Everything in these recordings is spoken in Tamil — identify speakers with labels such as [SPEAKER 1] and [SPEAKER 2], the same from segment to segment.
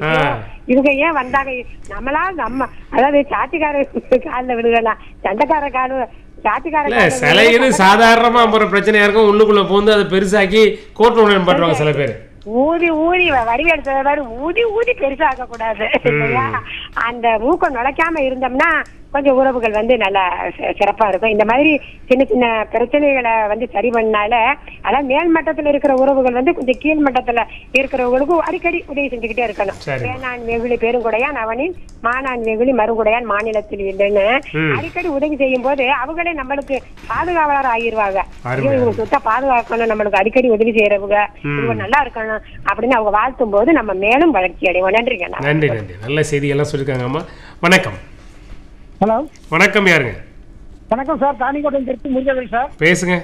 [SPEAKER 1] விஷயம் இவங்க ஏன் வந்தாங்க நம்மளா நம்ம அதாவது சாத்திக்கார காலில் விழுகலாம் சண்டைக்கார காலு சாத்திக்கார
[SPEAKER 2] இல்ல
[SPEAKER 1] கால்ல
[SPEAKER 2] சிலைன்னு
[SPEAKER 1] விழுகலாம்.
[SPEAKER 2] சாதாரணமா போற பிரச்சனையா இருக்கும் உள்ளுக்குள்ள பூந்து அதை பெருசாக்கி கோர்ட் ஒன்று பண்றவங்க சில பேர்
[SPEAKER 1] ஊதி ஊதி வடிவேல் சொல்றாரு ஊதி ஊதி பெருசாக்க கூடாது இல்லையா அந்த மூக்கம் நுழைக்காம இருந்தோம்னா கொஞ்சம் உறவுகள் வந்து நல்லா சி- சிறப்பா இருக்கும் இந்த மாதிரி சின்ன சின்ன பிரச்சனைகளை வந்து சரி பண்ணால அதாவது மேல் மட்டத்துல இருக்கிற உறவுகள் வந்து கொஞ்சம் கீழ் மட்டத்துல இருக்கிறவங்களுக்கும் அடிக்கடி உதவி செஞ்சுக்கிட்டே இருக்கணும்
[SPEAKER 2] சரி.
[SPEAKER 1] வேணான் வெகுளி பெருங்குடையான் அவனின் மானான் வெகுளி மறுகுடையான் மாநிலத்தில் இல்லைன்னு
[SPEAKER 2] ம்.
[SPEAKER 1] அடிக்கடி உதவி செய்யும் போது அவங்களே நம்மளுக்கு பாதுகாவலர் ஆகிருவாங்க
[SPEAKER 2] அருமை.
[SPEAKER 1] ஐயோ, இவங்க சுத்தா பாதுகாக்கணும் நம்மளுக்கு அடிக்கடி உதவி செய்யறவங்க
[SPEAKER 2] ம்.
[SPEAKER 1] இவங்க நல்லா இருக்கணும் அப்படின்னு அவங்க வாழ்த்தும் போது நம்ம மேலும் வளர்ச்சி அடைவோம் நன்றிங்க அண்ணா.
[SPEAKER 2] நன்றி நன்றி நல்ல செய்தியெல்லாம் சொல்லியிருக்காங்க அம்மா வணக்கம்
[SPEAKER 3] ஹலோ
[SPEAKER 2] வணக்கம் யாருங்க
[SPEAKER 3] வணக்கம் சார் தானிக்கோட்டை திருச்சி முருகவேல் சார்
[SPEAKER 2] பேசுங்க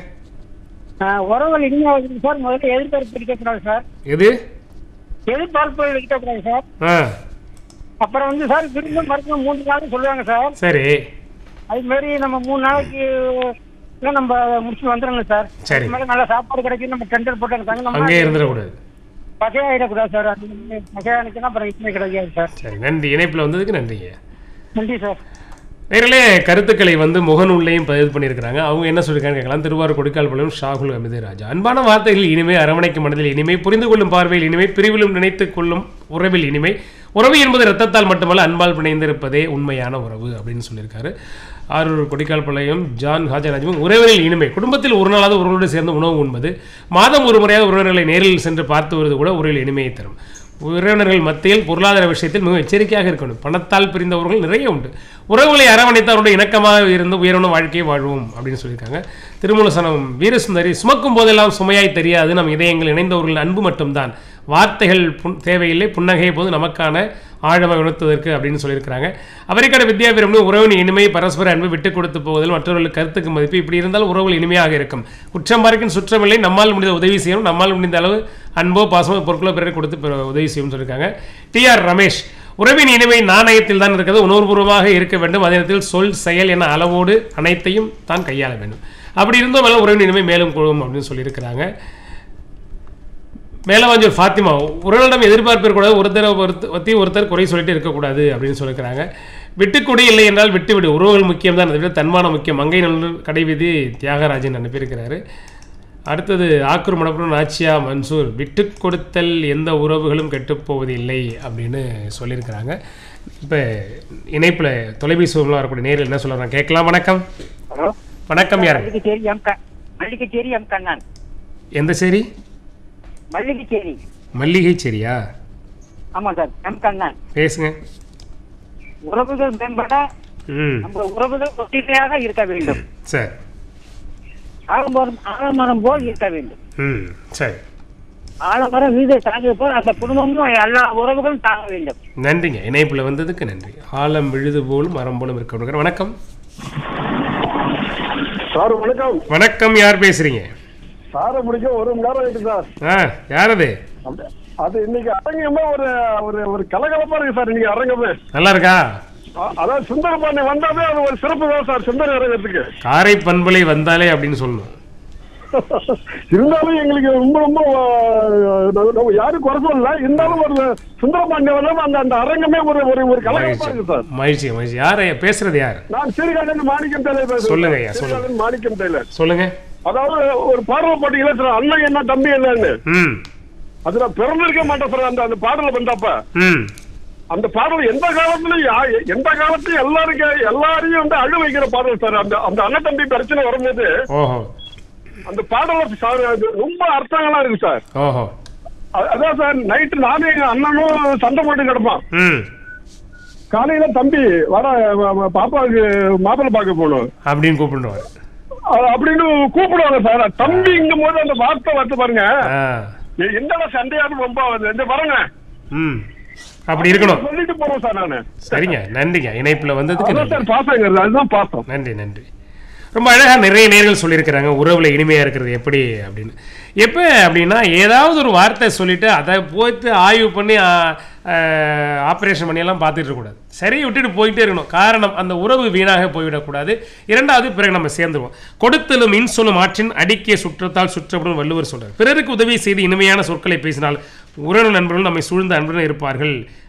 [SPEAKER 3] ஆஹ் உறவுகள் இனிமையாக இருக்குது சார் முதல்ல எதிர்பார்ப்பு இருக்கக்கூடாது சார்
[SPEAKER 2] எது
[SPEAKER 3] எதிர்பார்ப்பு இருக்கக்கூடாது சார்
[SPEAKER 2] ஆ
[SPEAKER 3] அப்புறம் வந்து சார் விரும்பும் மருத்துவம் மூன்று நாள் சொல்லுவாங்க சார்
[SPEAKER 2] சரி
[SPEAKER 3] அது மாதிரி நம்ம மூணு நாளைக்கு எல்லாம் நம்ம முடிச்சு வந்துடணும் சார்
[SPEAKER 2] சரி.
[SPEAKER 3] அது மாதிரி நல்லா சாப்பாடு கிடைக்கும் நம்ம டெண்டர் போட்டு தங்க
[SPEAKER 2] அங்கேயே இருந்துடக்கூடாது
[SPEAKER 3] பகையாயிடக்கூடாது சார் அது பகையானுச்சுன்னா அப்புறம் இதுவுமே கிடைக்காது சார்
[SPEAKER 2] சரி நன்றி இணைப்பில் வந்ததுக்கு நன்றிங்க
[SPEAKER 3] நன்றி சார்
[SPEAKER 2] நேரிலே கருத்துக்களை வந்து முகநூல்லையும் பதிவு பண்ணியிருக்கிறாங்க அவங்க என்ன சொல்லியிருக்காங்க கேட்கலாம் திருவாரூர் கொடிக்கால்பாளையம் ஷாகுல் அமிதே ராஜா அன்பான வார்த்தைகள் இனிமை அரவணைக்கும் மனதில் இனிமை புரிந்து கொள்ளும் பார்வையில் இனிமை பிரிவிலும் நினைத்துக் கொள்ளும் உறவில் இனிமை உறவு என்பது ரத்தத்தால் மட்டுமல்ல அன்பால் பிணைந்திருப்பதே உண்மையான உறவு அப்படின்னு சொல்லியிருக்காரு ஆரூர் கொடிக்கால்பாளையம் ஜான் ஹாஜராஜும் உறவினில் இனிமை குடும்பத்தில் ஒரு நாளாவது உறவோடு சேர்ந்து உணவு உண்பது மாதம் ஒரு முறையாக உறவினர்களை நேரில் சென்று பார்த்து வருவது கூட உறவில் இனிமையை தரும் உறவினர்கள் மத்தியில் பொருளாதார விஷயத்தில் மிகவும் எச்சரிக்கையாக இருக்கணும் பணத்தால் பிரிந்தவர்கள் நிறைய உண்டு உறவுகளை அரவணைத்து அவருடைய இணக்கமாக இருந்து உயர்வான வாழ்க்கையை வாழ்வோம் அப்படின்னு சொல்லியிருக்காங்க திருமூலசனம் வீரசுந்தரி சுமக்கும் போதெல்லாம் சுமையாய் தெரியாது நம் இதயங்கள் இணைந்தவர்கள் அன்பு மட்டும்தான் வார்த்தைகள் புன் தேவையில்லை புன்னகை போது நமக்கான ஆழமாக உணர்த்துவதற்கு அப்படின்னு சொல்லியிருக்கிறாங்க அவரைக்கான வித்யாபீரம்னு உறவின் இனிமை பரஸ்பர அன்பு விட்டுக் கொடுத்து போவதில் மற்றவர்களுக்கு கருத்துக்கு மதிப்பு இப்படி இருந்தால் உறவுகள் இனிமையாக இருக்கும் குற்றம் பார்க்கின் சுற்றமில்லை நம்மால் முடிந்த உதவி செய்யணும் நம்மால் முடிந்த அளவு அன்போ பாசமோ பொருட்களோ பிறரை கொடுத்து பிற- உதவி செய்யும் சொல்லியிருக்காங்க டி ஆர் ரமேஷ் உறவின் இனிமை நாணயத்தில் தான் இருக்கிறது உணர்வுபூர்வமாக இருக்க வேண்டும் அதே நேரத்தில் சொல் செயல் என அளவோடு அனைத்தையும் தான் கையாள வேண்டும் அப்படி இருந்தோம் மேலே உறவின் இனிமை மேலும் கொள்ளும் அப்படின்னு சொல்லியிருக்கிறாங்க மேலவாஞ்சூர் ஃபாத்திமா உறவிடம் எதிர்பார்ப்பு இருக்கக்கூடாது ஒருத்தரை ஒருத்த பற்றி ஒருத்தர் குறை சொல்லிட்டு இருக்கக்கூடாது அப்படின்னு சொல்லியிருக்கிறாங்க விட்டுக்கொடி இல்லை என்றால் விட்டுவிடு உறவுகள் முக்கியம் தான் அதை விட தன்மானம் முக்கியம் மங்கை நல்லூர் கடைவீதி தியாகராஜன் அனுப்பியிருக்கிறாரு அடுத்தது ஆக்கூர் மணப்புறம் நாச்சியா மன்சூர் விட்டு கொடுத்தல் எந்த உறவுகளும் கெட்டுப்போவது இல்லை அப்படின்னு சொல்லியிருக்கிறாங்க இப்போ இணைப்பில் தொலைபேசி மூலமா வரக்கூடிய நேரில் என்ன சொல்கிறாங்க கேட்கலாம் வணக்கம்
[SPEAKER 3] ஹலோ
[SPEAKER 2] வணக்கம் யார்
[SPEAKER 3] மல்லிகைச்சேரி எம் க மல்லிகைச்சேரி எம் கண்ணன்
[SPEAKER 2] எந்த சரி
[SPEAKER 3] மல்லிகைச்சேரி
[SPEAKER 2] மல்லிகை சரியா
[SPEAKER 3] ஆமாம் சார் எம் கண்ணன்
[SPEAKER 2] பேசுங்க
[SPEAKER 3] உறவுகள் மேம்பட
[SPEAKER 2] ம்
[SPEAKER 3] நம்ம உறவுகள் ஒற்றுமையாக இருக்க வேண்டும்
[SPEAKER 2] சரி
[SPEAKER 3] ஆலமரம் ஆலமரம் போல் இருக்க வேண்டும்
[SPEAKER 2] ம் சரி
[SPEAKER 3] ஆலமரம் வீதை தாங்கிய போல் அந்த குடும்பமும் எல்லா உறவுகளும் தாங்க வேண்டும்
[SPEAKER 2] நன்றிங்க இணைப்பில் வந்ததுக்கு நன்றி ஆலம் விழுது போலும் மரம் போலும் இருக்க விடுகிறேன். வணக்கம்
[SPEAKER 4] சார் வணக்கம்
[SPEAKER 2] வணக்கம் யார் பேசுறீங்க
[SPEAKER 4] சாரை முடிக்க ஒரு மணி நேரம் ஆயிட்டு சார்
[SPEAKER 2] ஆ யார் அது
[SPEAKER 4] அப்படி- அது இன்னைக்கு அரங்கமே ஒரு ஒரு ஒரு கலகலப்பா இருக்கு சார் இன்னைக்கு அரங்கமே
[SPEAKER 2] நல்லா இருக்கா
[SPEAKER 4] அ- அதாவது சுந்தரபாண்டி வந்தாவே அது ஒரு சிறப்பு தான் சார் சுந்தர அரங்கத்துக்கு
[SPEAKER 2] காரை பண்பலை வந்தாலே அப்படின்னு சொல்லணும்
[SPEAKER 4] இருந்தாலும் எங்களுக்கு ரொம்ப ரொம்ப அஹ், நம்ம- நம்ம யாரும் குறை சொல்லல இருந்தாலும் ஒரு சுந்தரபாண்டி வந்தாலும் அந்த அந்த அரங்கமே ஒரு ஒரு ஒரு கலகலப்பா இருக்கு சார்
[SPEAKER 2] மகிழ்ச்சி மகிழ்ச்சி யார் பேசுறது யார்
[SPEAKER 4] நான் சீர்காழி மாணிக்கம் டெய்லர் பேசுறேன்
[SPEAKER 2] சொல்லுங்க ஐயா, சொல்லுங்க.
[SPEAKER 4] சீர்காழி மாணிக்கம் டெய்லர்
[SPEAKER 2] சொல்லுங்க
[SPEAKER 4] அதாவது ஒரு பாடல் போட்டீங்களா சார் அண்ணன் என்ன தம்பி என்னன்னு
[SPEAKER 2] ம்
[SPEAKER 4] அது நான் பிறந்திருக்க மாட்டேன் சார் அந்த அந்த பாடல வந்தப்ப
[SPEAKER 2] ம்
[SPEAKER 4] அந்த பாடல் எந்த காலத்துலயும் யா- எந்த காலத்தையும் எல்லாரும் கே- எல்லாரையும் வந்து அழு வைக்கிற பாடல் சார் அந்த அந்த அண்ணன் தம்பி பிரச்சனை வரும்போது
[SPEAKER 2] ஓஹோ
[SPEAKER 4] அந்த பாடல சார் அது ரொம்ப அர்த்தங்களா இருக்கு சார்
[SPEAKER 2] ஓஹோ
[SPEAKER 4] அ- அதான் சார் நைட்டு நானும் எங்க அண்ணனும் சண்டை போட்டு கிடப்பான்
[SPEAKER 2] ம்
[SPEAKER 4] காலையில தம்பி வர வ- வ- பாப்பாவுக்கு மாப்பிள்ளை பார்க்க போகணும்
[SPEAKER 2] அப்படின்னு கூப்பிடுவார்
[SPEAKER 4] அ- அப்படின்னு கூப்பிடுவாங்க சார் தம்பிங்கும் போது அந்த வார்த்தை வந்து பாருங்க
[SPEAKER 2] ஆ
[SPEAKER 4] எ- எந்த சண்டையாவது ரொம்ப ஆகுது இந்த பாருங்க
[SPEAKER 2] ம் அப்படி இருக்கணும்
[SPEAKER 4] சொல்லிட்டு போறோம் சார் நானு
[SPEAKER 2] சரிங்க நன்றிங்க இணைப்பில் வந்ததுக்கு
[SPEAKER 4] அதான்
[SPEAKER 2] நன்றி
[SPEAKER 4] சார் பாசங்கிறது அதுதான் பாசம்
[SPEAKER 2] நன்றி நன்றி ரொம்ப அழகா நிறைய நேர்கள் சொல்லியிருக்கிறாங்க உறவுல இனிமையா இருக்கிறது எப்படி அப்படின்னு எப்போ அப்படின்னா ஏதாவது ஒரு வார்த்தை சொல்லிட்டு அதை போய்த்து ஆய்வு பண்ணி ஆப்ரேஷன் பண்ணியெல்லாம் பார்த்துட்டு இருக்கக்கூடாது சரி விட்டுட்டு போயிட்டே இருக்கணும் காரணம் அந்த உறவு வீணாக போய்விடக்கூடாது இரண்டாவது பிறகு நம்ம சேர்ந்துருவோம் கொடுத்தலும் இன்சொல்லும் ஆற்றின் அடிக்கிய சுற்றத்தால் சுற்றப்படும் வள்ளுவர் சொல்றார் பிறருக்கு உதவி செய்து இனிமையான சொற்களை பேசினால் உறவு நண்பர்கள் நம்மை சூழ்ந்த அன்புடன் இருப்பார்கள்